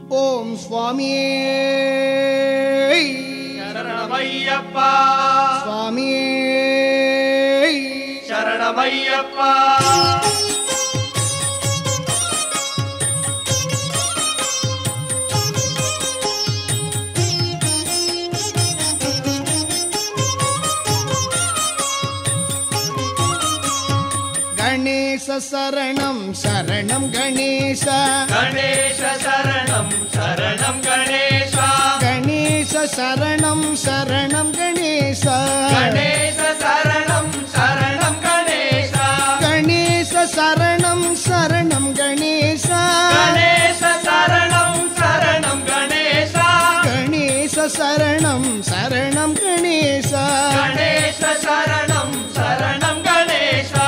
ஓம் சுவாமியே சரணமையப்பா சுவாமியே சரணமையப்பா கணேச சரணம் சரணம் கணேச கணேச சரணம் சரணம் கணேசா கணேச சரணம் சரணம் கணேச கணேச சரணம் சரணம் கணேசா கணேச சரணம் சரணம் கணேச கணேச சரணம் சரணம் கணேசா கணேச சரணம் சரணம் கணேச கணேச சரணம் சரணம் கணேசா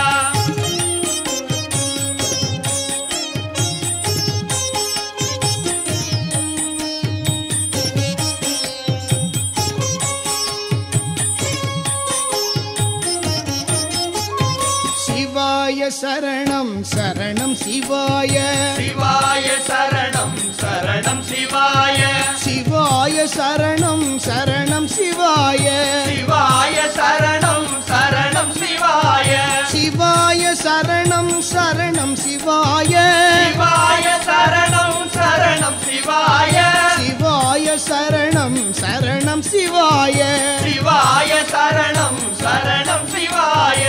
சிவாய சரணம் சரணம் சிவாய சிவாய சரணம் சரணம் சிவாய சிவாய சரணம் சரணம் சிவாய சிவாய சரணம் சரணம் சிவாய சிவாய சரணம் சரணம் சிவாய சிவாய சரணம் சரணம் சிவாய சிவாய சரணம் சரணம் சிவாய சிவாய சரணம் சரணம் சிவாய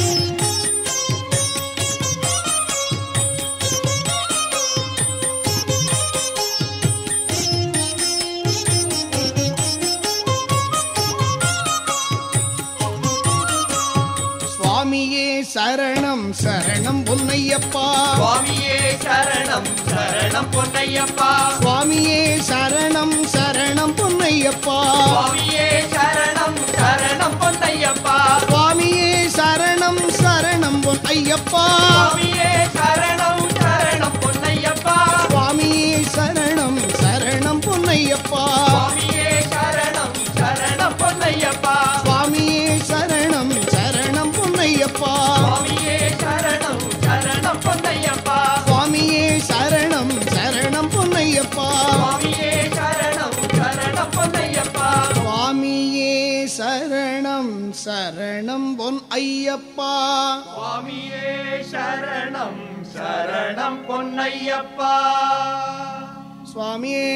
சுவாமியே சரணம் சரணம் பொன்னையப்பா சுவாமியே சரணம் சரணம் பொன்னையப்பா சுவாமியே சரணம் சரணம் பொன்னையப்பா சுவாமியே சரணம் சரணம் பொன்னையப்பா சுவாமியே சரணம் சரணம் பொன்னையப்பா சுவாமியே சரணம் சரணம் பொன்னையப்பா சுவாமியே சரணம் சரணம் பொன்னையப்பா சுவாமியே சரணம் சரணம் பொன்னையப்பா சுவாமியே சரணம் சரணம் பொன்னையப்பா சுவாமியே சரணம் சரணம் பொன்னையப்பா சுவாமியே சரணம் சரணம் பொன்னையப்பா சுவாமியே சரணம் சரணம் பொன்னையப்பா சுவாமியே சரணம் சரணம் பொன் ஐயப்பா சுவாமியே சரணம் சரணம் பொன்னையப்பா சுவாமியே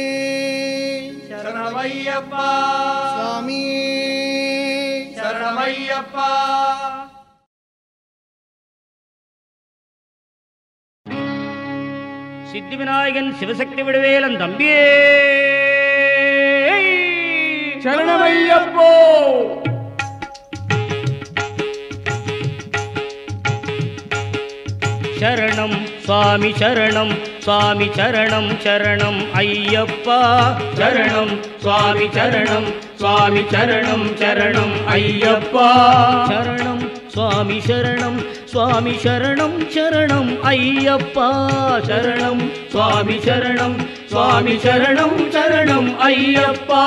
சரணமையப்பா சுவாமியே சரணமையப்பா சித்தி விநாயகன் சிவசக்தி விடுவேலன் தம்பியே சரணமையப்போ சரணம் சுவாமி சரணம் சுவாமி சரணம் சரணம் ஐயப்பா சரணம் சுவாமி சரணம் சுவாமி சரணம் சரணம் ஐயப்பா சரணம் சுவாமி சரணம் சுவாமி சரணம் சரணம் ஐயப்பா சரணம் சுவாமி சரணம் சுவாமி சரணம் சரணம் ஐயப்பா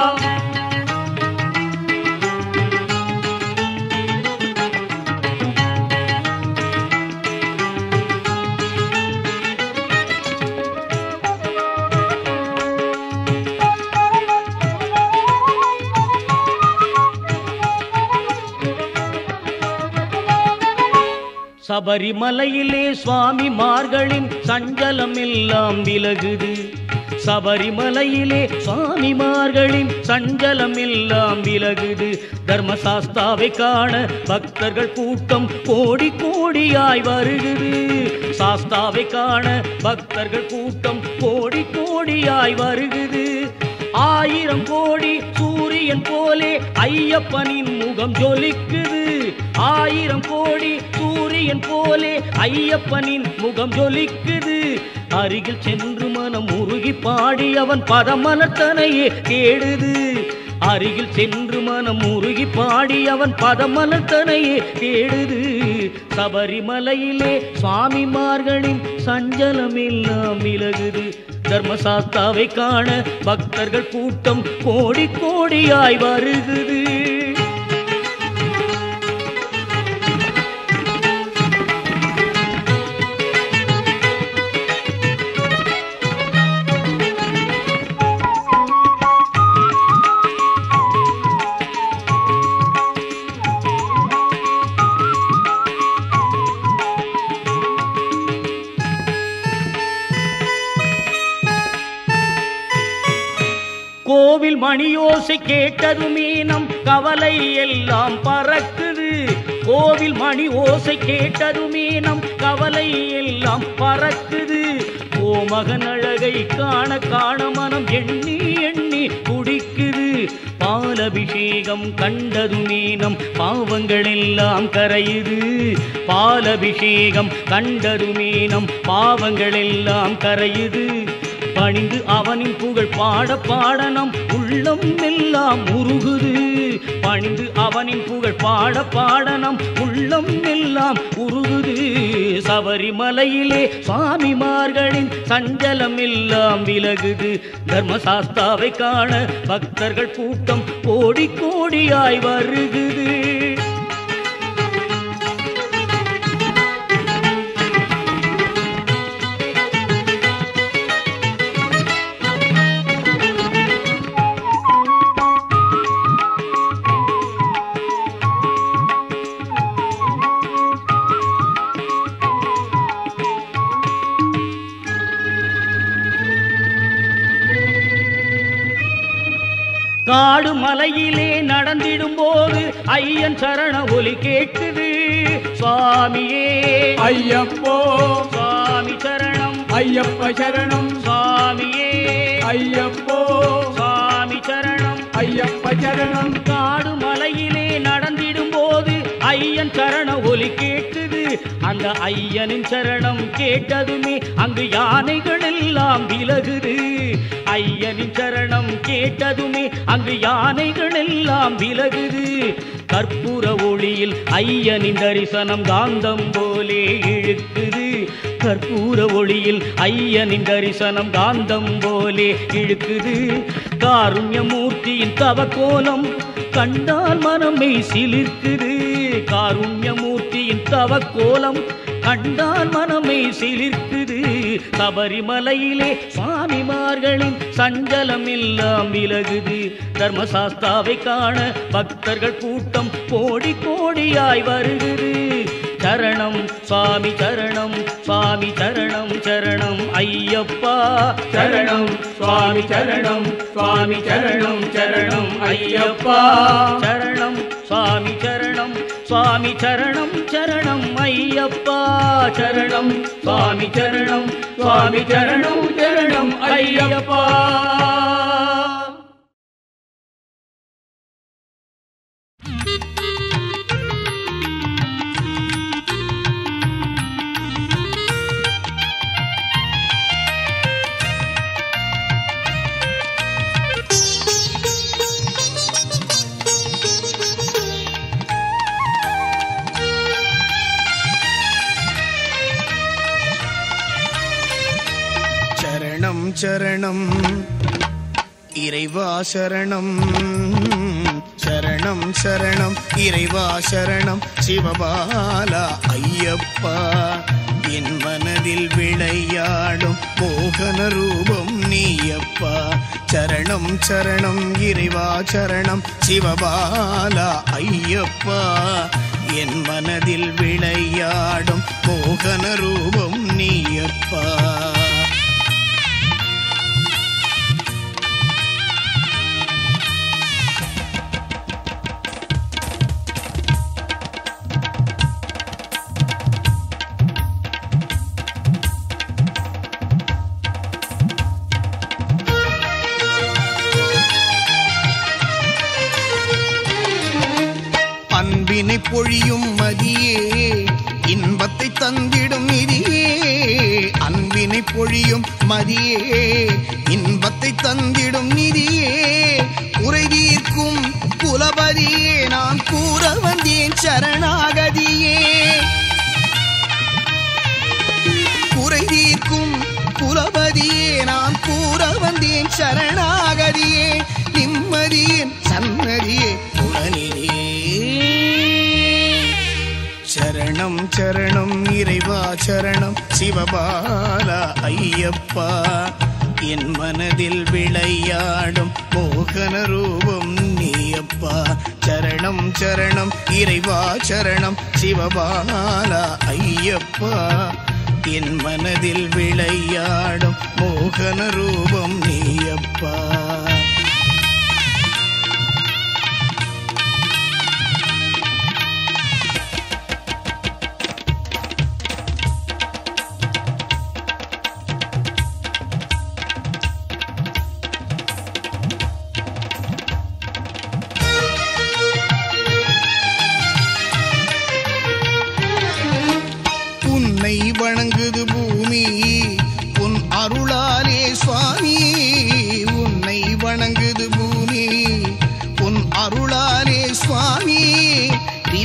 சபரிமலையிலே சுவாமிமார்களின் சஞ்சலம் எல்லாம் விலகுது சபரிமலையிலே சுவாமிமார்களின் சஞ்சலம் எல்லாம் விலகுது தர்மசாஸ்தாவை காண பக்தர்கள் கூட்டம் கோடி கோடியாய் வருகுது சாஸ்தாவை காண பக்தர்கள் கூட்டம் கோடி கோடியாய் வருகுது ஆயிரம் கோடி சூரியன் போலே ஐயப்பனின் முகம் ஜொலிக்குது ஆயிரம் கோடி சூரியன் போலே ஐயப்பனின் முகம் ஜொலிக்குது அருகில் சென்று மனம் உருகி பாடி அவன் பதமலத்தனையே தேடுது அருகில் சென்று மனம் உருகி பாடி அவன் பதமலத்தனையே தேடுது சபரிமலையிலே சுவாமிமார்களின் சஞ்சலம் எல்லாம் விலகுது தர்மசாஸ்தாவை காண பக்தர்கள் கூட்டம் கோடி கோடியாய் வருகுது கோவில் மணியோசை கேட்டதுமே நம் கவலை எல்லாம் பறக்குது கோவில் மணி ஓசை கேட்டதுமே நம் கவலை எல்லாம் பறக்குது ஓ மகன் அழகை காண காண மனம் எண்ணி எண்ணி குடிக்குது பாலபிஷேகம் கண்டதுமே நம் பாவங்கள் எல்லாம் கரையுது பாலபிஷேகம் கண்டதுமே நம் பாவங்கள் எல்லாம் கரையுது பணிந்து அவனின் புகழ் பாட பாட நம் உள்ளம் எல்லாம் உருகுது பணிந்து அவனின் புகழ் பாட பாட நம் உள்ளம் எல்லாம் உருகுது சபரிமலையிலே சுவாமிமார்களின் சஞ்சலம் எல்லாம் விலகுது தர்மசாஸ்தாவை காண பக்தர்கள் கூட்டம் கோடி கோடியாய் வருகுது காடு மலையிலே நடந்திடும் போது ஐயன் சரண ஒலி கேட்குது சுவாமியே ஐயப்போ சுவாமி சரணம் ஐயப்ப சரணம் சுவாமியே ஐயப்போ சுவாமி சரணம் ஐயப்ப சரணம் காடு மலையிலே நடந்திடும் போது ஐயன் சரண ஒலி கேட்குது அந்த ஐயனின் சரணம் கேட்டதுமே அங்கு யானைகள் எல்லாம் விலகுது ஐயனின் சரணம் கேட்டதுமே அங்கு யானைகள் எல்லாம் விலகுது கற்பூர ஒளியில் ஐயனின் தரிசனம் காந்தம் போலே இழுக்குது கற்பூர ஒளியில் ஐயனின் தரிசனம் காந்தம் போலே இழுக்குது காருண்யமூர்த்தியின் தவக்கோலம் கண்டால் மனமே சிலிர்க்குது காருண்யமூர்த்தியின் தவக்கோலம் கண்டால் மனமே சிலிர்க்குது சபரிமலையிலே சுவாமிமார்களின் சஞ்சலம் எல்லாம் விலகுது தர்மசாஸ்தாவை காண பக்தர்கள் கூட்டம் கோடி கோடியாய் வருகுது சரணம் சுவாமி சரணம் சுவாமி சரணம் சரணம் ஐயப்பா சரணம் சுவாமி சரணம் சுவாமி சரணம் சரணம் ஐயப்பா சரணம் சுவாமி சரணம் சுவாமி சரணம் சரணம் ஐயப்பா சரணம் சுவாமி சரணம் சுவாமி சரணம் சரணம் ஐயப்பா சரணம் சரணம் இறைவா சரணம் சரணம் சரணம் இறைவா சரணம் சிவபாலா ஐயப்பா என் மனதில் விளையாடும் மோகன ரூபம் நீயப்பா சரணம் சரணம் இறைவா சரணம் சிவபாலா ஐயப்பா என் மனதில் விளையாடும் மோகன ரூபம் நீயப்பா அன்பினை பொழியும் மதியே இன்பத்தை தந்திடும் நிதியே அன்பினை பொழியும் மதியே இன்பத்தை தந்திடும் நிதியே உரை தீர்க்கும் குலபதியே நான் கூற வந்தேன் சரணாகதியே குறை தீர்க்கும் குலபதியே நான் கூற வந்தேன் சரணாகதியே நிம்மதியின் சன்னதியே புலனிலே சரணம் சரணம் இறைவா சரணம் சிவபாலா ஐயப்பா என் மனதில் விளையாடும் மோகன ரூபம் நீயப்பா சரணம் சரணம் இறைவா சரணம் சிவபாலா ஐயப்பா என் மனதில் விளையாடும் மோகன ரூபம் நீயப்பா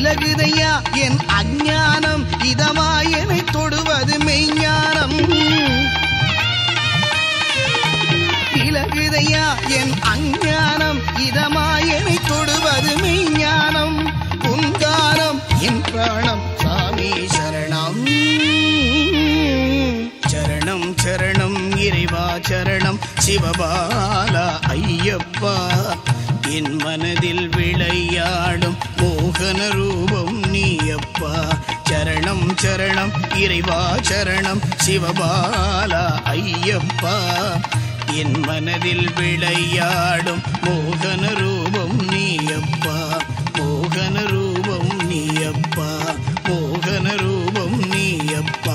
விலகுதையா என் அஞ்ஞானம் இதமாயனை தொடுவது மெய்ஞானம் விலகுதையா என் அஞ்ஞானம் இதமாயனை தொடுவது மெய்ஞானம் உங்காரம் என் பிராணம் சாமி சரணம் சரணம் சரணம் இறைவா சரணம் சிவபாலா ஐயப்பா என் மனதில் விளையாடும் மோகன ரூபம் நீயப்பா சரணம் சரணம் இறைவா சரணம் சிவபாலா ஐயப்பா என் மனதில் விளையாடும் மோகன ரூபம் நீயப்பா மோகன ரூபம் நீயப்பா மோகன ரூபம் நீயப்பா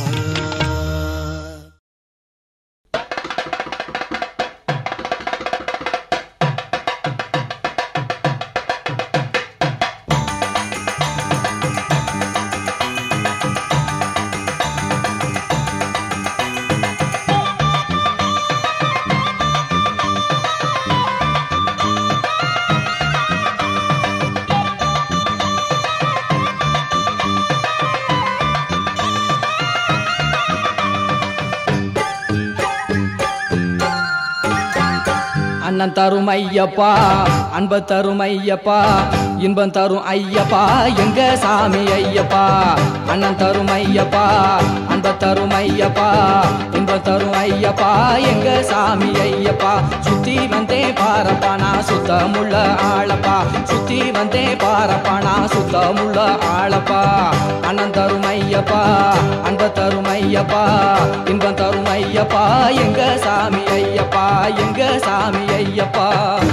அண்ணன் தரும் ஐயப்பா அன்ப தரும் ஐயப்பா இன்பம் தரும் ஐயப்பா எங்க சாமி ஐயப்பா அண்ணன் தரும் ஐயப்பா அன்ப தரும் ஐயப்பா இன்பம் தரும் ஐயப்பா எங்க சாமி ஐயப்பா சுத்தி வந்தே பாரப்பா நான் சுத்தமுள்ள ஆளப்பா சுத்தி வந்தே பாரப்பா நான் சுத்தமுள்ள ஆளப்பா அண்ணன் தரும் ஐயப்பா அன்ப தரும் ஐயப்பா இன்பம் தரும் ஐயப்பா எங்க சாமி ஐயப்பா எங்க சாமி ஐயப்பா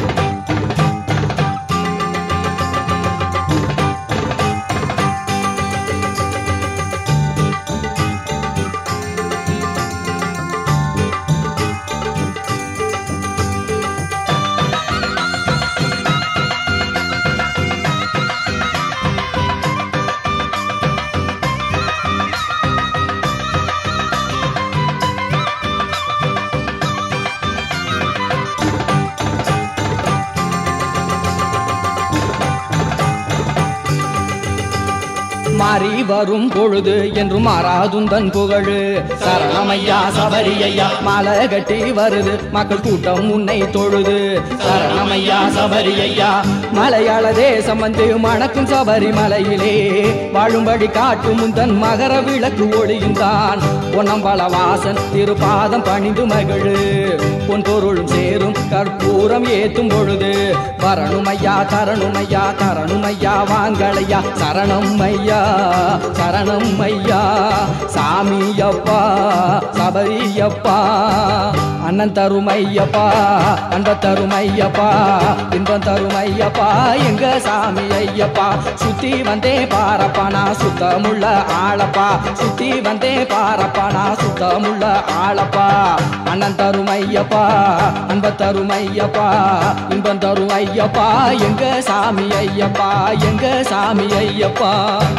மாறி வரும் பொழுது என்று மாறாதுந்தன் புகழு சரணமையா சபரியையா மாலை கட்டி வருது மக்கள் கூட்டம் உன்னை தொழுது சரணமையா சபரியையா மலையாள தேசம் வந்து மணக்கும் சபரிமலையிலே வாழும்படி காட்டும் முந்தன் மகர விளக்கு ஒளியுந்தான் பொன்னம்பல வாசன் திருப்பாதம் பணிந்து மகிழு பொன் பொருளும் சேரும் கற்பூரம் ஏத்தும் பொழுது வரணுமையா தரணுமையா தரணுமையா வாங்களையா சரணம் ஐயா சரணம் ஐயா சாமியப்பா சபரியப்பா அண்ணன் தருமையப்பா அன்ப தருமையப்பா இன்பம் தருமையப்பா எங்க சாமி ஐயப்பா சுத்தி வந்தே பாரப்பா நான் சுத்தமுள்ள ஆளப்பா சுத்தி வந்தே பாரப்பா நான் சுத்தமுள்ள ஆளப்பா அண்ணன் தருமையப்பா அன்ப தருமையப்பா இன்பம் தரும் ஐயப்பா எங்க சாமி ஐயப்பா எங்க சாமி ஐயப்பா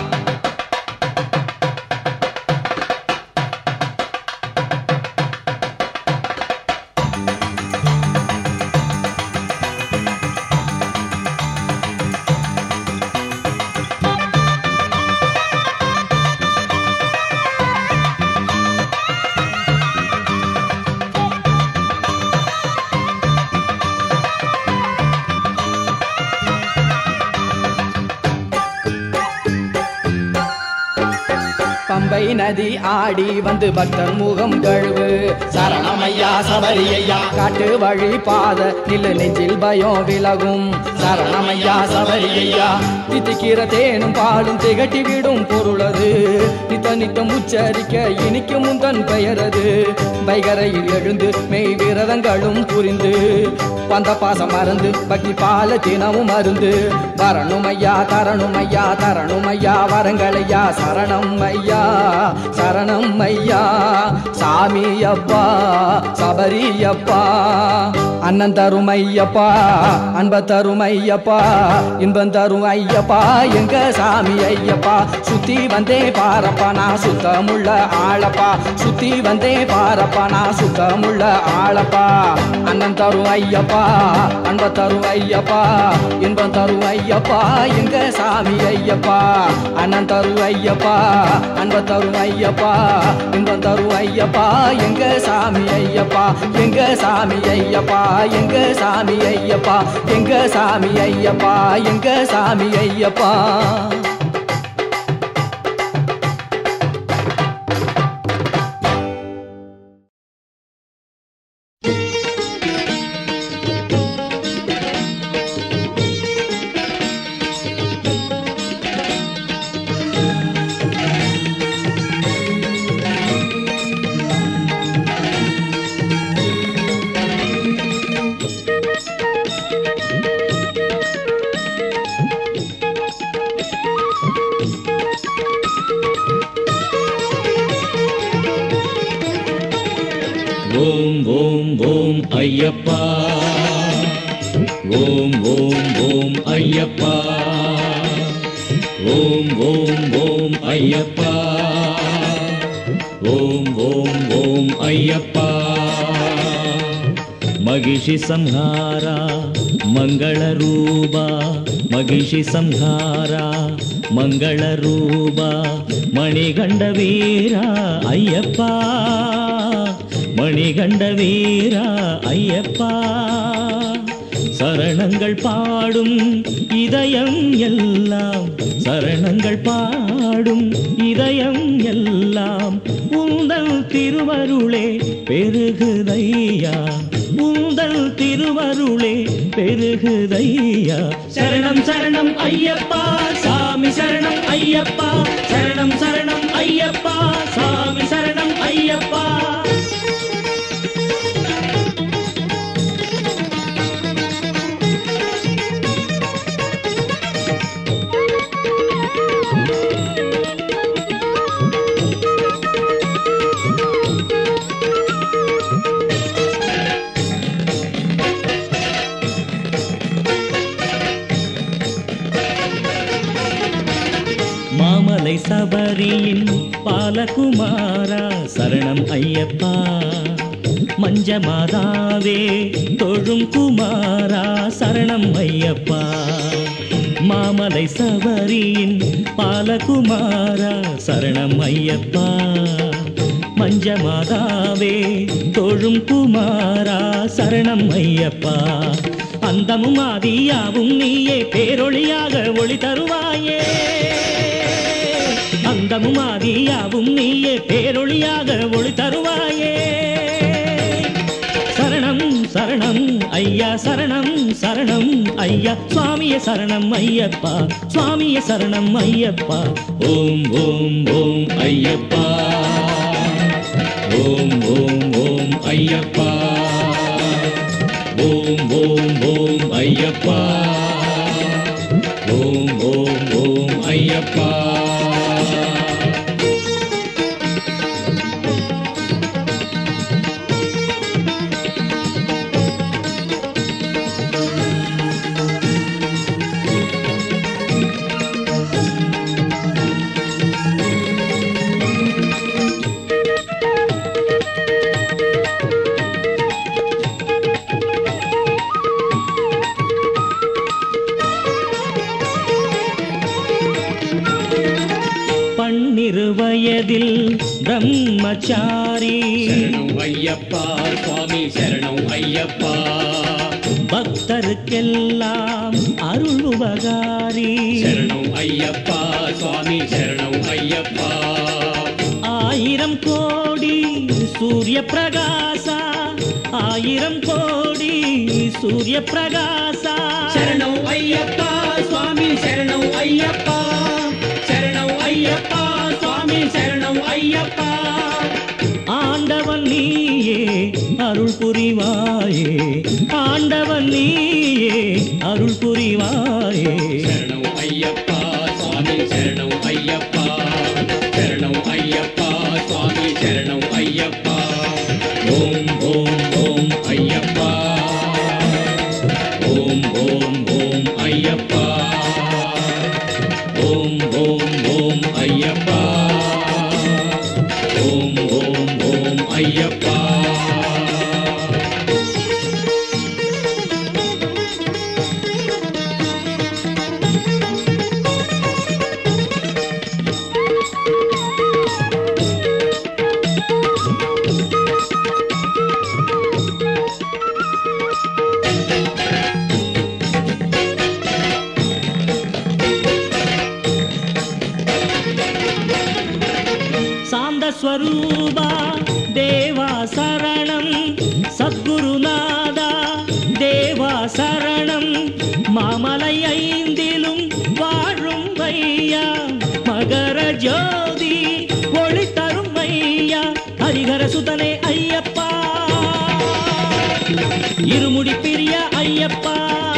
பம்பை நதி ஆடி வந்து பக்தர் முகம் கழுவு சரணமையா சபரியையா காட்டு வழி பாத நில்லு நெஞ்சில் பயம் விலகும் சரணமையா சபரியையா தித்திக்கிற தேனும் பாலும் திகட்டி விடும் பொருளது நித்த நித்தம் உச்சரிக்க இனிக்கும் முந்தன் பெயரது வைகரையில் எழுந்து மெய் விரதங்களும் புரிந்து பந்த பாசம் மறந்து பக்தி பால தினமும் மருந்து வரணுமையா தரணுமையா தரணுமையா வரங்களையா சரணம் ஐயா சரணம் ஐயா சாமி அப்பா சபரியப்பா அண்ணன் தரும் ஐயப்பா அன்ப தரும் ஐயப்பா இன்பம் தரும் ஐயப்பா எங்க சாமி ஐயப்பா சுத்தி வந்தே பாரப்பா நான் சுத்தமுள்ள ஆளப்பா சுத்தி வந்தே பாரப்பா நான் சுத்தமுள்ள ஆளப்பா அண்ணன் தரும் ஐயப்பா அன்ப தரும் ஐயப்பா இன்பம் தரும் ஐயப்பா எங்க சாமி ஐயப்பா அண்ணன் தரும் ஐயப்பா அன்ப தரும் ஐயப்பா இன்பம் தரும் ஐயப்பா எங்க சாமி ஐயப்பா எங்க சாமி ஐயப்பா எங்க சாமி ஐயப்பா எங்க சாமி ஐயப்பா எங்க சாமி ஐயப்பா ஓம் ஓம் ஓம் ஐயப்பா ஓம் ஓம் ஓம் ஐயப்பா ஓம் ஓம் ஓம் ஐயப்பா ஓம் ஓம் ஓம் ஐயப்பா மகிஷி சம்ஹாரா மங்கள ரூபா மகிஷி சம்ஹாரா மங்கள ரூபா மணிகண்ட வீரா ஐயப்பா மணிகண்ட வீரா ஐயப்பா சரணங்கள் பாடும் இதயம் எல்லாம் சரணங்கள் பாடும் இதயம் எல்லாம் உந்தல் திருவருளே பெருகுதையா உந்தல் திருவருளே பெருகுதையா சரணம் சரணம் ஐயப்பா சாமி சரணம் ஐயப்பா சரணம் சரணம் ஐயப்பா சாமி சரணம் ஐயப்பா மாமலை சபரியின் பாலகுமாரா சரணம் ஐயப்பா மஞ்ச மாதாவே தொழும் குமாரா சரணம் ஐயப்பா மாமலை சபரியின் பாலகுமாரா சரணம் ஐயப்பா மஞ்ச மாதாவே தொழும் குமாரா சரணம் ஐயப்பா அந்தமும் ஆதியாவும் நீயே பேரொளியாக ஒளி தருவாயே அந்தமும் ஆதியாவும் நீயே பேரொளியாக ஒளி தருவாயே சரணம் சரணம் ஐயா சரணம் சரணம் ஐயா சுவாமிய சரணம் ஐயப்பா சுவாமிய சரணம் ஐயப்பா ஓம் ஓம் ஓம் ஐயப்பா ஓம் ஓம் ஓம் ஐயப்பா ஓம் ஓம் ஓம் ஐயப்பா ஓம் ஓம் ஓம் ஐயப்பா பன்னிரு வயதில் பிரம்மச்சாரி சரணம் ஐயப்பா சுவாமி சரணம் ஐயப்பா பக்தருக்கெல்லாம் அருள் உபகாரி சரணம் ஐயப்பா சுவாமி சரணம் ஐயப்பா ஆயிரம் கோடி சூரிய பிரகாசா ஆயிரம் கோடி சூரிய பிரகாசா சரணம் ஐயப்பா சுவாமி சரணம் ஐயப்பா சரணம் ஐயப்பா சுவாமி சரணம் ஐயப்பா ஆண்டவன் நீயே அருள் புரிவாயே ஆண்டவன் நீயே அருள் புரிவாயே சரணம் ஐயப்பா சுவாமி சரணம் ஐயப்பா சரணம் ஐயப்பா ஓம் ஓம் ஓம் ஐயப்பா ஓம் ஓம் ஓம் ஐயப்பா ஓம் ஓம் ஓம் ஐயப்பா ஓம் ஓம் ஓம் ஐயப்பா சாந்த ஸ்வரூபா தேவா சரணம் சத்குருநாதா தேவா சரணம் மாமலை ஐந்திலும் வாழும் ஐயா மகர ஜோதி ஒளி தரும் ஐயா ஹரிஹர சுதனே ஐயப்பா இருமுடி பிரிய ஐயப்பா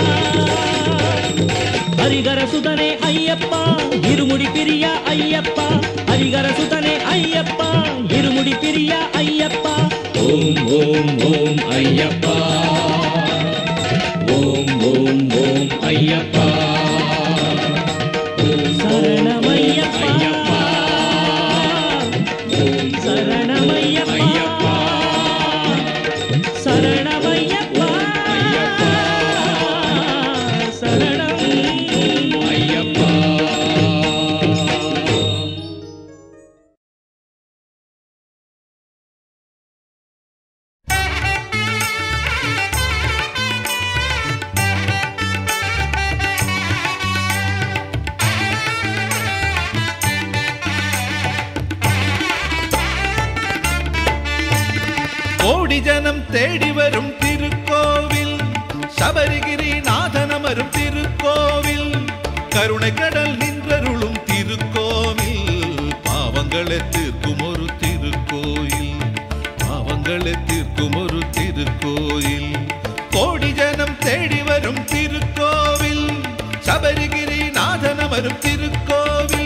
ஹரிகர சுதனே ஐயப்பா இருமுடி பிரியா ஐயப்பா ஹரிகர சுதனே ஐயப்பா இருமுடி பிரியா ஐயப்பா ஓம் ஓம் ஓம் ஐயப்பா ஓம் ஓம் ஓம் ஐயப்பா ஓம் சரணமையப்பா ஐயப்பா ஓம் சரணமையப்பா ஐயப்பா சரணமையப்பா ஐயப்பா சரணம் ஐயப்பா கோடி ஜனம் தேடி வரும் திருக்கோவில் சபரிகிரி நாதனமரும் திருக்கோவில் கருணை கடல் நின்றருளும் திருக்கோவில் பாவங்களை தீர்க்கும் ஒரு திருக்கோயில் பாவங்களை தீர்க்கும் ஒரு திருக்கோயில் கோடி ஜனம் தேடி வரும் திருக்கோவில் சபரிகிரி நாதனமரும் திருக்கோவில்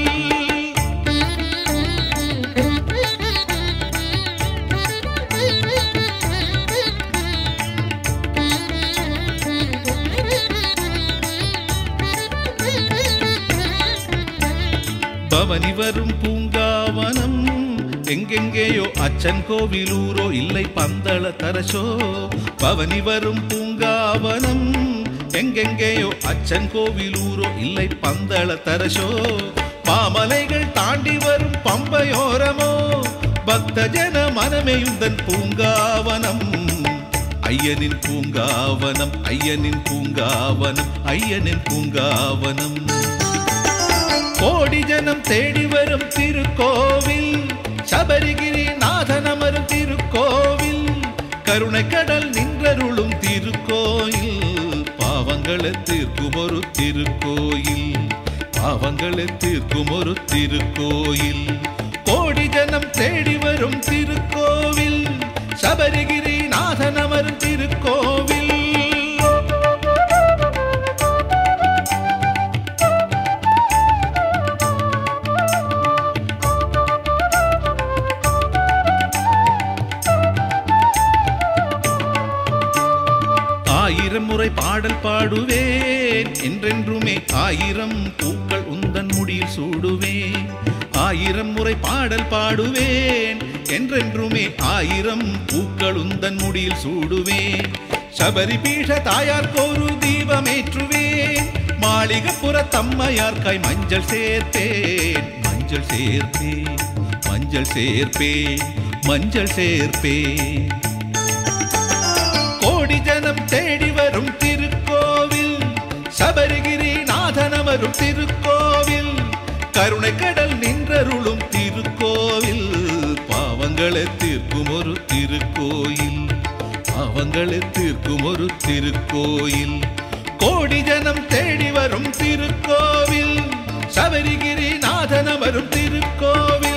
பவனி வரும் பூங்காவனம் எங்கெங்கேயோ அச்சன் கோவிலூரோ இல்லை பந்தள தரசோ பவனி வரும் பூங்காவனம் எங்கெங்கேயோ அச்சன் கோவிலூரோ இல்லை பந்தள தரசோ பாமலைகள் தாண்டி வரும் பம்பையோரமோ பக்த ஜன மனமேயுந்தன் பூங்காவனம் ஐயனின் பூங்காவனம் ஐயனின் பூங்காவனம் ஐயனின் பூங்காவனம் கோடி ஜனம் தேடி வரும் திருக்கோவில் சபரிகிரி நாதனமரும் திருக்கோவில் கருணை கடல் நின்றருளும் திருக்கோயில் பாவங்களை தீர்க்கும் ஒரு திருக்கோயில் பாவங்களை தீர்க்கும் ஒரு திருக்கோயில் கோடி ஜனம் தேடி வரும் திருக்கோவில் சபரிகிரி நாதனமரும் திருக்கோவில் ஆயிரம் முறை பாடல் பாடுவேன் என்றென்றுமே ஆயிரம் பூக்கள் உந்தன் முடியில் சூடுவேன் ஆயிரம் முறை பாடல் பாடுவேன் என்றென்றுமே ஆயிரம் பூக்கள் உந்தன் முடியில் சூடுவேன் சபரி பீட தாயார்க்கொரு தீபமேற்றுவேன் மாளிகப்புற தம்மையார்க்காய் மஞ்சள் சேர்ப்பேன் மஞ்சள் சேர்ப்பேன் மஞ்சள் சேர்ப்பேன் மஞ்சள் சேர்ப்பேன் கோடி ஜனம் தேடி வரும் திருக்கோவில் சபரிகிரி நாதனமரும் திருக்கோவில் கருணை கடல் நின்றருளும் திருக்கோவில் பாவங்களை தீர்க்கும் ஒரு திருக்கோயில் பாவங்களை தீர்க்கும் ஒரு திருக்கோயில் கோடி ஜனம் தேடி வரும் திருக்கோவில் சபரிகிரி நாதனமரும் திருக்கோவில்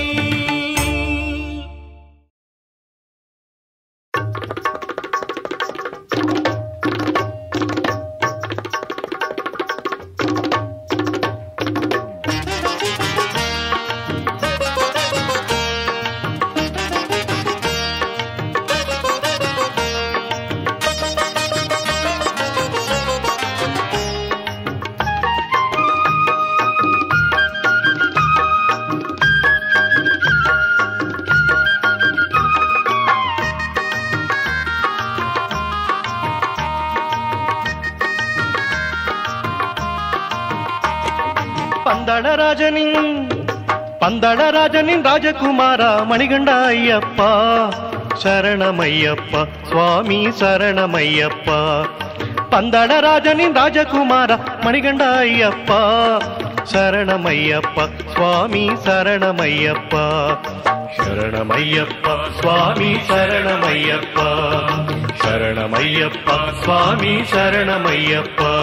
பந்தளராஜனின் பந்தளராஜனின் ராஜகுமாரா மணிகண்ட ஐயப்பா சரணமையப்பா சுவாமி சரணமையப்பா பந்தளராஜனின் ராஜகுமாரா மணிகண்ட ஐயப்பா சரணமையப்பா சுவாமி சரணமையப்பா சரணமையப்பா சுவாமி சரணமையப்பா சரணமையப்பா சுவாமி சரணமையப்பா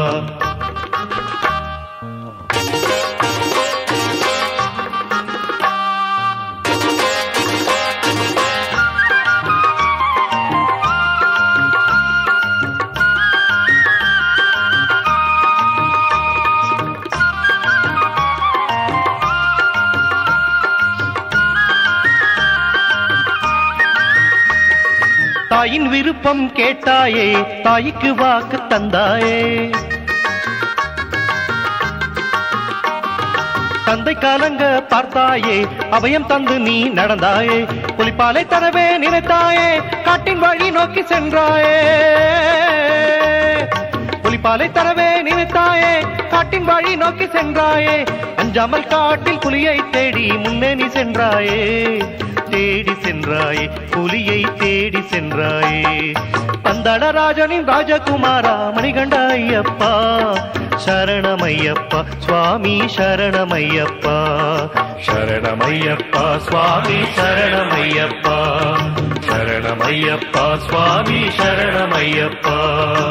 தாயின் விருப்பம் கேட்டாயே தாய்க்கு வாக்கு தந்தாயே தந்தை காலங்க பார்த்தாயே அபயம் தந்து நீ நடந்தாயே புலிப்பாலை தரவே நினைத்தாயே காட்டின் வழி நோக்கி சென்றாயே புலிப்பாலை தரவே நினைத்தாயே காட்டின் வழி நோக்கி சென்றாயே அஞ்சாமல் காட்டில் புலியை தேடி முன்னே நீ சென்றாயே தேடி சென்றாயே புலியை தேடி சென்றாயே பந்தளராஜனின் ராஜகுமாரா மணிகண்ட ஐயப்பா சரணமையப்பா சுவாமி சரணமையப்பா சரணமையப்பா சுவாமி சரணமையப்பா சரணமையப்பா சுவாமி சரணமையப்பா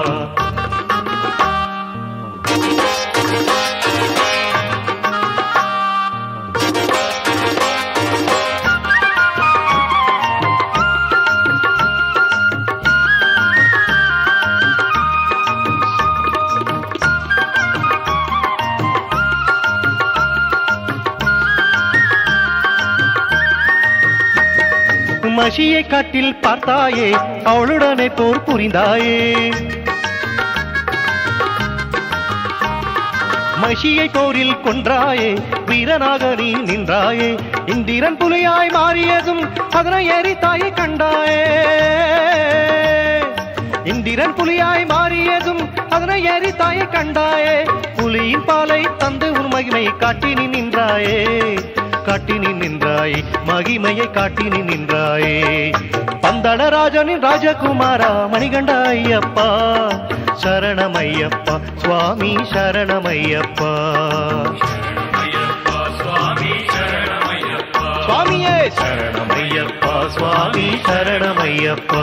மஷியை காட்டில் பார்த்தாயே அவளுடனே போர் புரிந்தாயே மஷியை போரில் கொன்றாயே வீரனாக நீ நின்றாயே இந்திரன் புலியாய் மாறியதும் அதனை எரித்தாயை கண்டாயே இந்திரன் புலியாய் மாறியதும் அதனை எரித்தாயை கண்டாயே புலியின் பாலை தந்து உன் மகிமை காட்டி நீ நின்றாயே காட்டி நீ நின்றாயே மகிமையை காட்டி நீ நின்றாயே பந்தளராஜனின் ராஜகுமாரா மணிகண்ட ஐயப்பா சரணமையப்பா சுவாமி சரணமையப்பா சுவாமியே சரணமையப்பா சுவாமி சரணமையப்பா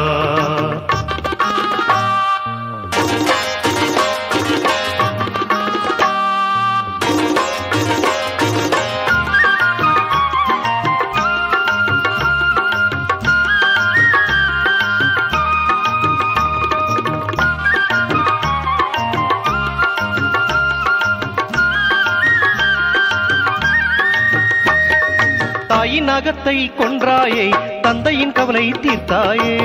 தாயின் அகத்தை கொன்றாயே தந்தையின் கவலை தீர்த்தாயே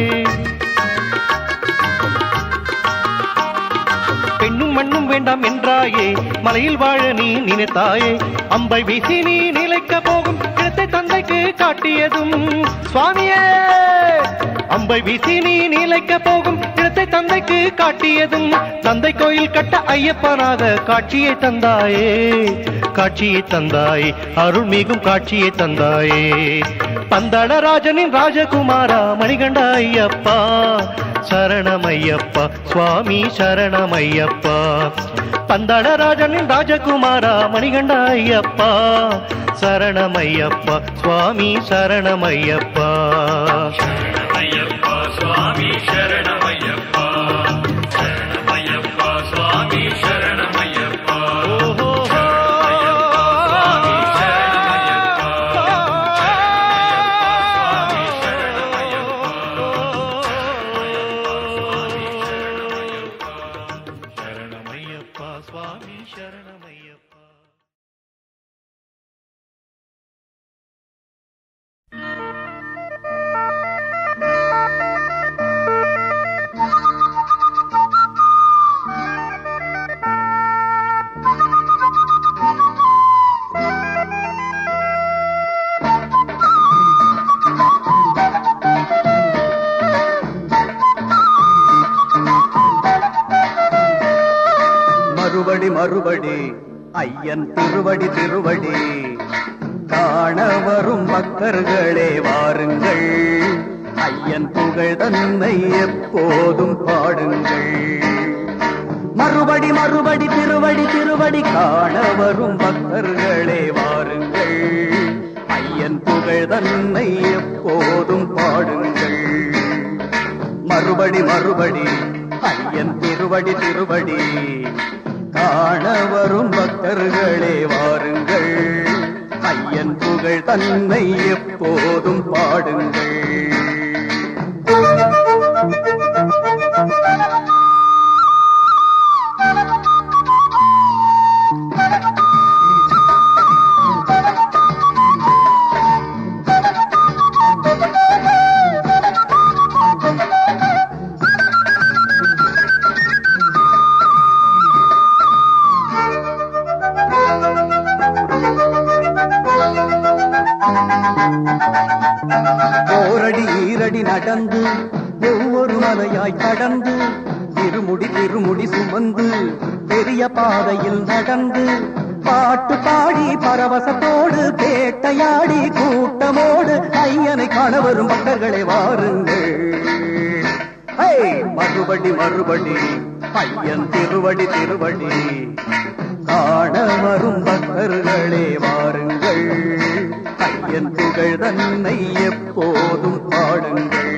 பெண்ணும் மண்ணும் வேண்டாம் என்றாயே மலையில் வாழ நீ நினைத்தாயே அம்பை வீசி நீ நிலைக்க போகும் இடத்தை தந்தைக்கு காட்டியதும் சுவாமியே அம்பை வீசி நீ நிலைக்க போகும் இடத்தை தந்தைக்கு காட்டியதும் தந்தை கோயில் கட்ட ஐயப்பனாக காட்சியை தந்தாயே காட்சியை தந்தாயே அருள்மிகும் காட்சியை தந்தாயே பந்தளராஜனின் ராஜகுமாரா மணிகண்ட ஐயப்பா சரணமையப்பா சுவாமி சரணமையப்பா பந்தளராஜனின் ராஜகுமாரா மணிகண்ட ஐயப்பா சரணமையப்பா சுவாமி சரணமையப்பா சரணமையப்பா சுவாமி சரணமையப்பா மறுபடி மறுபடி ஐயன் திருவடி திருவடி காண வரும் பக்தர்களே வாருங்கள் ஐயன் புகழ் தன்னை எப்போதும் பாடுங்கள் மறுபடி மறுபடி திருவடி திருவடி காண வரும் பக்தர்களே வாருங்கள் ஐயன் புகழ் தன்னை எப்போதும் பாடுங்கள் மறுபடி மறுபடி ஐயன் திருவடி திருவடி காண வரும் பக்தர்களே வாருங்கள் ஐயன் புகழ் தன்னை எப்போதும் பாடுங்கள் ஓரடி ஈரடி நடந்து ஒவ்வொரு மலையாய் கடந்து திருமுடி திருமுடி சுமந்து பெரிய பாதையில் நடந்து பாட்டு பாடி பரவசத்தோடு பேட்டையாடி கூட்டமோடு ஐயனை காண வரும் பக்தர்களை வாருங்கள் ஹே! மறுபடி மறுபடி ஐயன் திருவடி திருவடி காண வரும் பக்தர்களே வாருங்கள் ஐயன் புகழ் தன்னை எப்போதும் பாடுங்கள்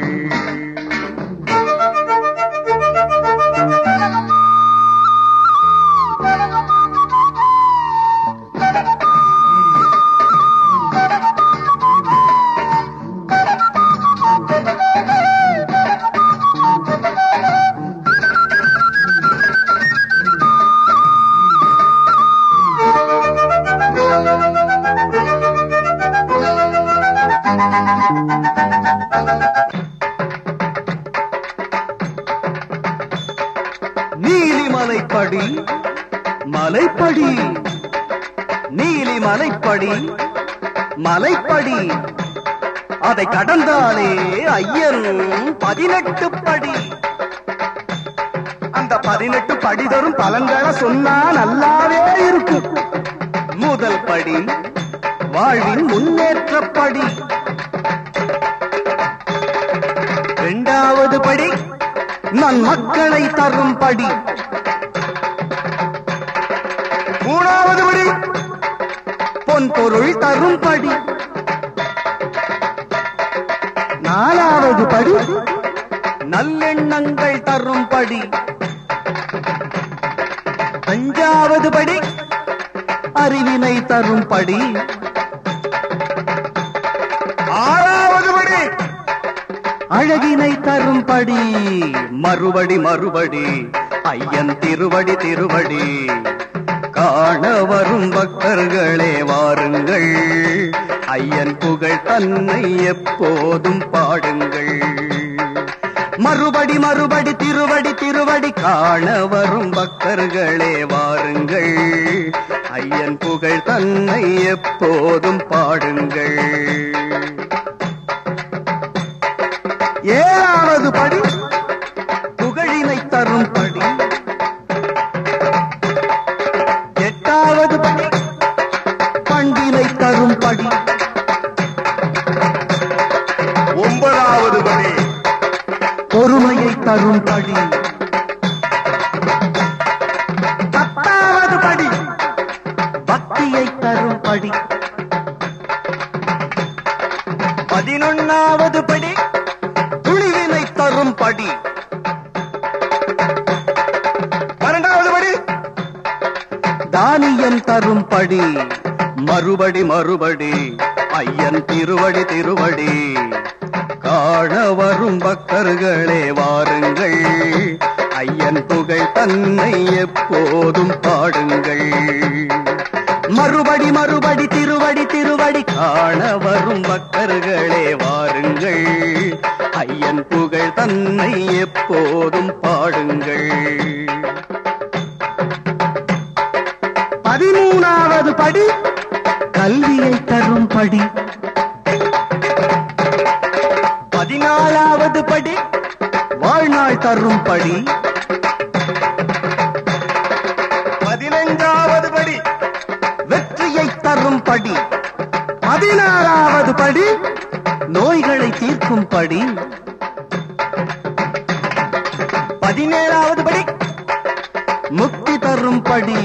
நீலிமலைப்படி மலைப்படி நீலி மலைப்படி மலைப்படி அதை கடந்தாலே ஐயன் பதினெட்டு படி அந்த பதினெட்டு படி தரும் பலன்களை சொன்னா நல்லாவே இருக்கும் முதல் படி வாழ்வின் முன்னேற்றப்படி இரண்டாவது படி நன் மக்களை தரும் படி மூணாவது படி பொன் பொருள் தரும் படி நாலாவது படி நல்லெண்ணங்கள் தரும் படி அஞ்சாவது படி அறிவினை தரும் படி ஆறாவது படி அழகினை தரும்படி மறுபடி மறுபடி ஐயன் திருவடி திருவடி காண வரும் பக்தர்களே வாருங்கள் ஐயன் புகழ் தன்னை எப்போதும் பாடுங்கள் மறுபடி மறுபடி திருவடி திருவடி காண வரும் பக்தர்களே வாருங்கள் ஐயன் புகழ் தன்னை எப்போதும் பாடுங்கள் ஏழாவது படி புகழினை தரும் படி எட்டாவது படி பண்டினை தரும் படி ஒன்பதாவது படி பொறுமையை தரும் படி பத்தாவது படி பக்தியை தரும் படி பதினொன்னாவது படி துணிவினை தரும் படி பன்னெண்டாவது படி தானியம் தரும் படி மறுபடி மறுபடி ஐயன் திருவடி திருவடி காண வரும் பக்தர்களே வாருங்கள் ஐயன் புகழ் தன்னை எப்போதும் பாடுங்கள் மறுபடி மறுபடி திருவடி திருவடி காண வரும் பக்தர்களே வாருங்கள் ஐயன் புகழ் தன்னை எப்போதும் பாடுங்கள் பதிமூணாவது படி கல்வியை தரும் படி பதினாலாவது படி வாழ்நாள் தரும் படி பதினைஞ்சாவது படி படி பதினாறாவது படி நோய்களை தீர்க்கும் படி பதினேழாவது படி முக்தி தரும் படி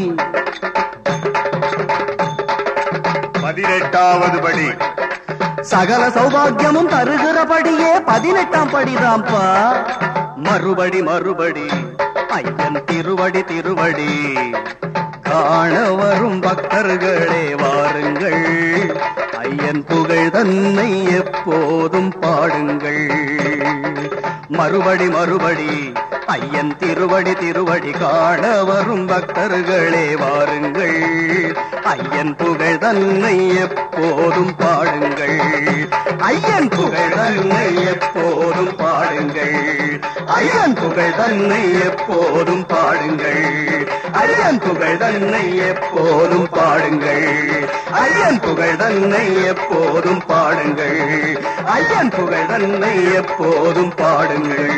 பதினெட்டாவது படி சகல சௌபாகியமும் தருகிறபடியே பதினெட்டாம் படிதான்ப்பா மறுபடி மறுபடி ஐயன் திருவடி திருவடி காண வரும் பக்தர்களே வாருங்கள் ஐயன் புகழ் தன்னை எப்போதும் பாடுங்கள் மறுபடி மறுபடி ஐயன் திருவடி திருவடி காண வரும் பக்தர்களே வாருங்கள் ஐயன் புகழ் தன்னை எப்போதும் பாடுங்கள் ஐயன் புகழ் தன்னை எப்போதும் பாடுங்கள் ஐயன் புகழ் தன்னை எப்போதும் பாடுங்கள் ஐயன் புகழ் தன்னை எப்போதும் பாடுங்கள் ஐயன் புகழ் தன்னை எப்போதும் பாடுங்கள் ஐயன் புகழ் தன்னை எப்போதும் பாடுங்கள்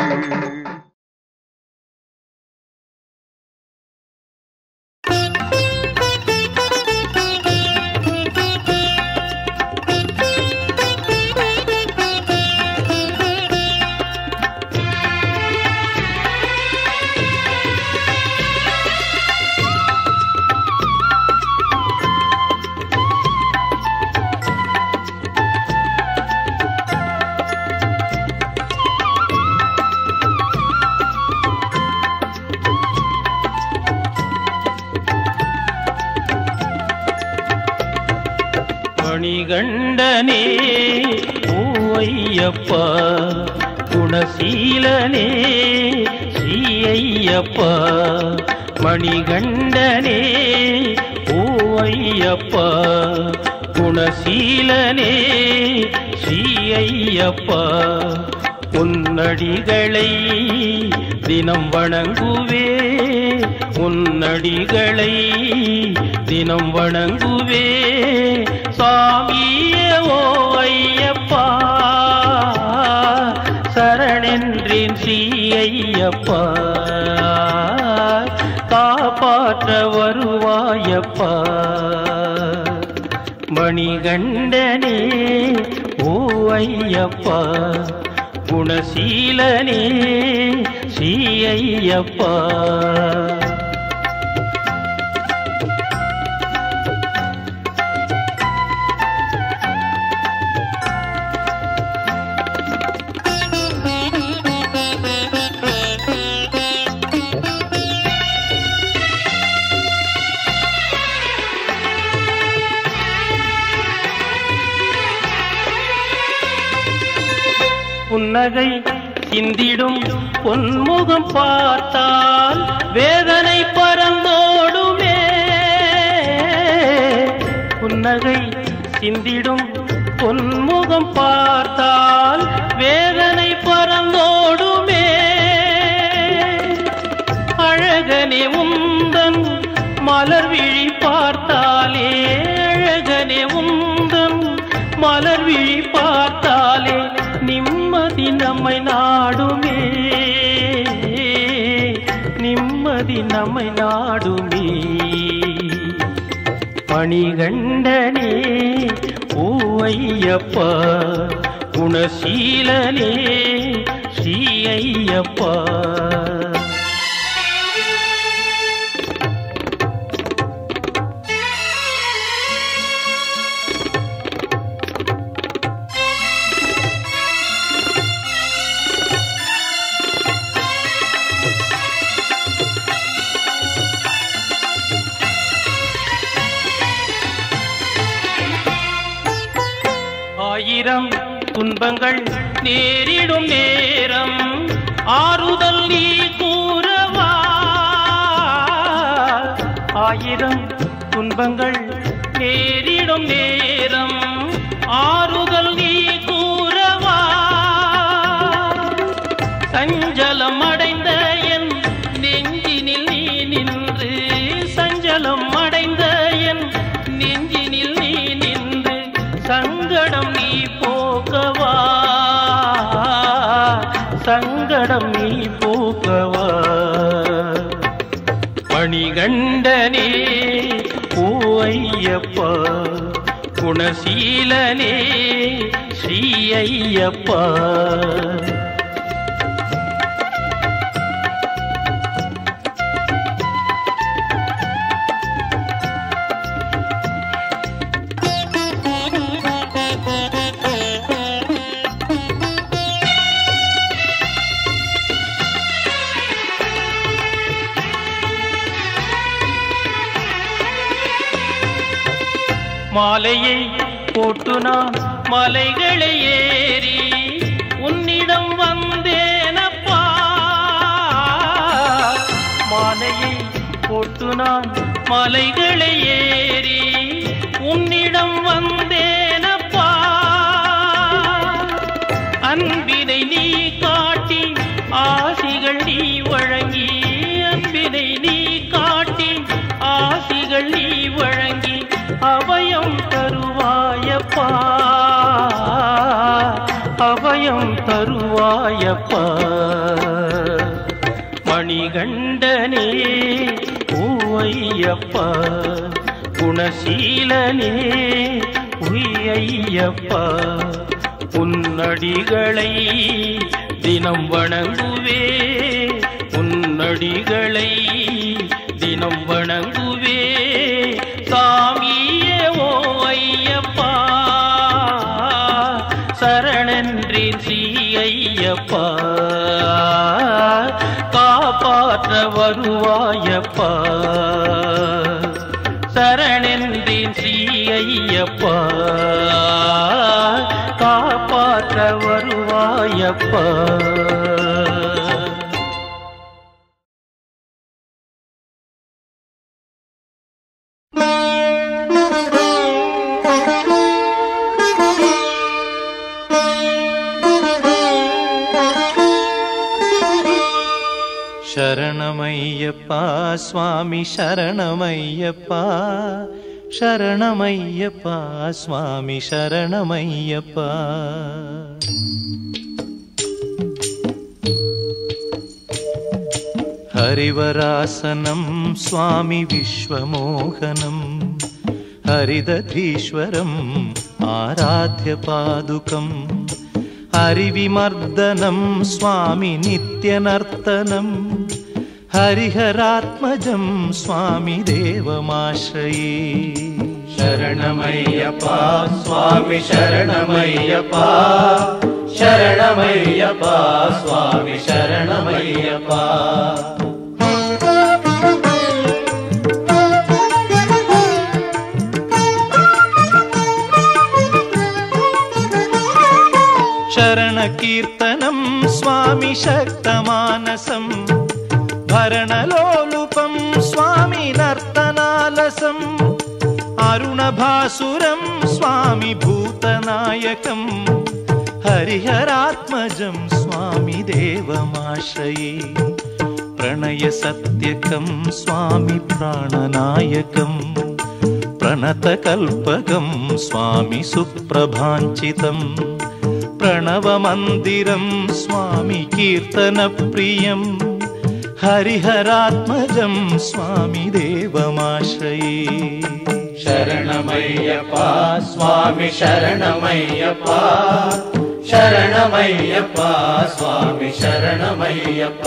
மணிகண்டனே ஓய்யப்பா குணசீலனே ஸ்ரீஐயப்பா மணிகண்டனே ஓய்யப்பா குணசீலனே ஸ்ரீஐயப்பா உன்னடிகளை தினம் வணங்குவே உன்னடிகளை தினம் வணங்குவே சாமியே ஓ ஐயப்பா சரணென்றேன் ஸ்ரீ ஐயப்பா காப்பாற்ற வருவாயப்பா மணிகண்டனே ஓ ஐயப்பா குணசீலனே ஸ்ரீ ஐயப்பா புன்னகை சிந்திடும் பொன்முகம் பார்த்தால் வேதனை பறந்தோடுமே புன்னகை சிந்திடும் பொன்முகம் பார்த்தால் வேதனை பறந்தோடுமே அழகனே உந்தன் மலர் விழி பார்த்தாலே அழகனே உந்தன் மலர் விழி பார்த்தாலே நிம்மதி நம்மை நாடுமே நிம்மதி நம்மை நாடுமே மணிகண்டனே பூவையப்பா குணசீலனே ஸ்ரீ ஐயப்பா ஆயிரம் துன்பங்கள் நேரிடும் நேரம் ஆறுதல் நீ கூறவா ஆயிரம் துன்பங்கள் நேரிடும் நேரம் ஆறுதல் நீ கூறவா சஞ்சலம் அடைந்த என் நெஞ்சினில் நீ நின்று சஞ்சலம் அடைந்த என் நெஞ்சினில் நீ நின்று சங்கடம் நீ போக்கவா சங்கடம் நீ போக்கவா மணிகண்டனே பூ ஐயப்பா குணசீலனே ஸ்ரீ ஐயப்பா மாலையை போட்டு நான் மலைகளை ஏறி உன்னிடம் வந்தேனப்பா மாலையை போட்டு நான் மலைகளை ஏறி உன்னிடம் வந்தேனப்பா அன்பினை நீ காட்டி ஆசிகள் நீ வழங்கி அன்பினை நீ காட்டி ஆசிகள் நீ வழங்கி அபயம் தருவாயப்பா அபயம் தருவாயப்பா மணிகண்டனே ஓய்யப்பா குணசீலனே உய்யப்பா உன்னடிகளை தினம் வணங்குவே உன்னடிகளை தினம் வணங்குவே சாமியே ஓ ஐயப்பா சரணன்றேன் ஸ்ரீ ஐயப்பா காப்பாற்ற வருவாயப்பா சரணென்றேன் ஸ்ரீ ஐயப்பா காப்பாற்ற வருவாயப்பா ಶರಣಮಯ್ಯಪ್ಪ ಸ್ವಾಮಿ ಶರಣಮಯ್ಯಪ್ಪ ಶರಣಮಯ್ಯಪ್ಪ ಸ್ವಾಮಿ ಶರಣಮಯ್ಯಪ್ಪ ಹರಿವರಾಸನಂ ಸ್ವಾಮಿ ವಿಶ್ವಮೋಹನಂ ಹರಿದಧೀಶ್ವರಂ ಆರಾಧ್ಯ ಪಾದುಕಂ ಹರಿವಿಮರ್ದನಂ ಸ್ವಾಮಿ ನಿತ್ಯನರ್ತನಂ ಹರಿಹರಾತ್ಮಜಂ ಸ್ವಾಮಿ ದೇವಮಾಶ್ರಯೇ ಶರಣಮಯ್ಯಪ್ಪ ಸ್ವಾಮಿ ಶರಣಮಯ್ಯಪ್ಪ ಶರಣಮಯ್ಯಪ್ಪ ಸ್ವಾಮಿ ಶರಣಮಯ್ಯಪ್ಪ ಶರಣಕೀರ್ತನಂ ಸ್ವಾಮಿ ಶಕ್ತಮಾನಸಂ ಭರಣಲೋಲುಪಂ ಸ್ವಾಮಿ ನರ್ತನಾಲಸಂ ಅರುಣಭಾಸುರಂ ಸ್ವಾಮಿ ಭೂತನಾಯಕಂ ಹರಿಹರಾತ್ಮಜಂ ಸ್ವಾಮಿ ದೇವಮಾಶ್ರಯೇ ಪ್ರಣಯ ಸತ್ಯಕಂ ಸ್ವಾಮಿ ಪ್ರಾಣನಾಯಕಂ ಪ್ರಣತಕಲ್ಪಕಂ ಸ್ವಾಮಿ ಸುಪ್ರಭಾಂಚಿತಂ प्रणवमन्दिरं स्वामि कीर्तनप्रियं हरिहरात्मजं स्वामि देवमाश्रये ಶರಣಮಯ್ಯಪ್ಪ ಸ್ವಾಮಿ ಶರಣಮಯ್ಯಪ್ಪ ಶರಣಮಯ್ಯಪ್ಪ ಸ್ವಾಮಿ ಶರಣಮಯ್ಯಪ್ಪ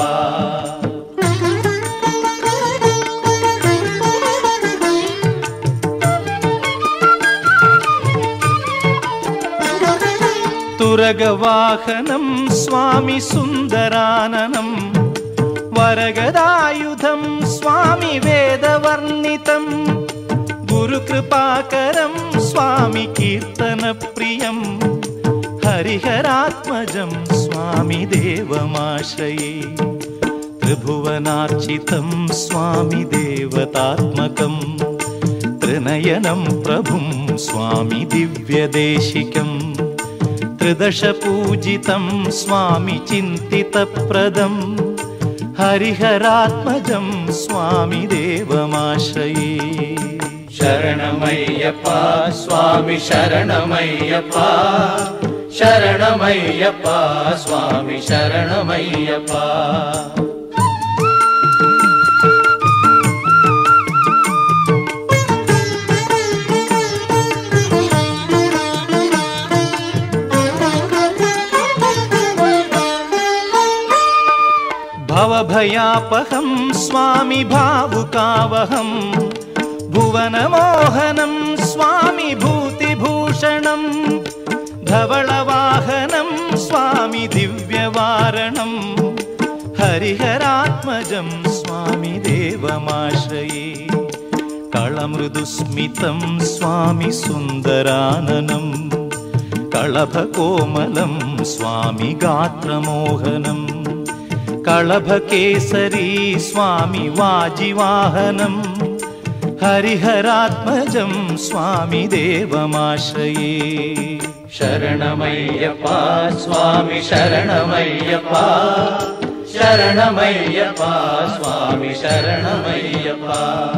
तुरगवाहनं स्वामि सुन्दराननं वरगदायुधं स्वामि वेदवर्णितं गुरुकृपाकरं स्वामि कीर्तनप्रियं हरिहरात्मजं स्वामि देवमाश्रये त्रिभुवनार्चितं स्वामि देवतात्मकं त्रिनयनं प्रभुं स्वामि दिव्यदेशिकम् त्रिदशपूजितं स्वामि चिन्तितप्रदं हरिहरात्मजं स्वामि देवमाश्रये ಶರಣಮಯ್ಯಪ್ಪ ಸ್ವಾಮಿ ಶರಣಮಯ್ಯಪ್ಪ ಶರಣಮಯ್ಯಪ್ಪ ಸ್ವಾಮಿ ಶರಣಮಯ್ಯಪ್ಪ भवभयापहं स्वामि भावुकावहं भुवनमोहनं स्वामि भूतिभूषणम् धवळवाहनं स्वामि दिव्यवारणम् हरिहरात्मजं स्वामि देवमाश्रये कळमृदुस्मितं स्वामि सुन्दराननम् कळभकोमलं स्वामि गात्रमोहनम् कळभकेसरी स्वामि वाजिवाहनम् हरिहरात्मजं स्वामि देवमाश्रये शरणमय्यप्पा स्वामि शरणमय्यप्पा शरणमय्यप्पा स्वामि शरणमय्यप्पा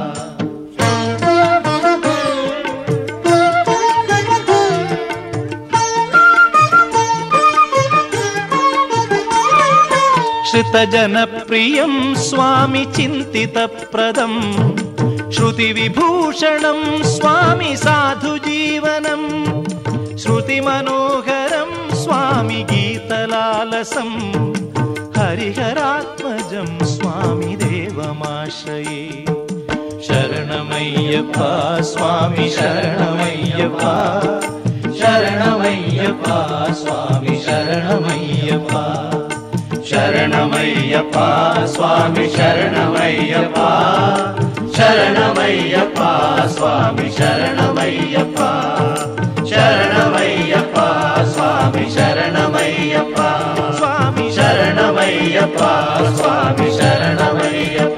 श्रुतजनप्रियं स्वामि चिन्तितप्रदम् श्रुतिविभूषणं स्वामि साधुजीवनम् श्रुतिमनोहरं स्वामि गीतलालसं हरिहरात्मजं स्वामि देवमाश्रये शरणमय्यप्पा स्वामि शरणमय्यप्पा शरणमय्यप्पा स्वामि शरणमय्यप्पा शरणमय्यप्पा स्वामि शरणमय्यप्पा शरणमय्यप्पा स्वामि शरणमय्यप्पा शरणमय्यप्पा स्वामि शरणमय्यप्पा स्वामि शरणमय्यप्पा स्वामि शरणमय्यप्पा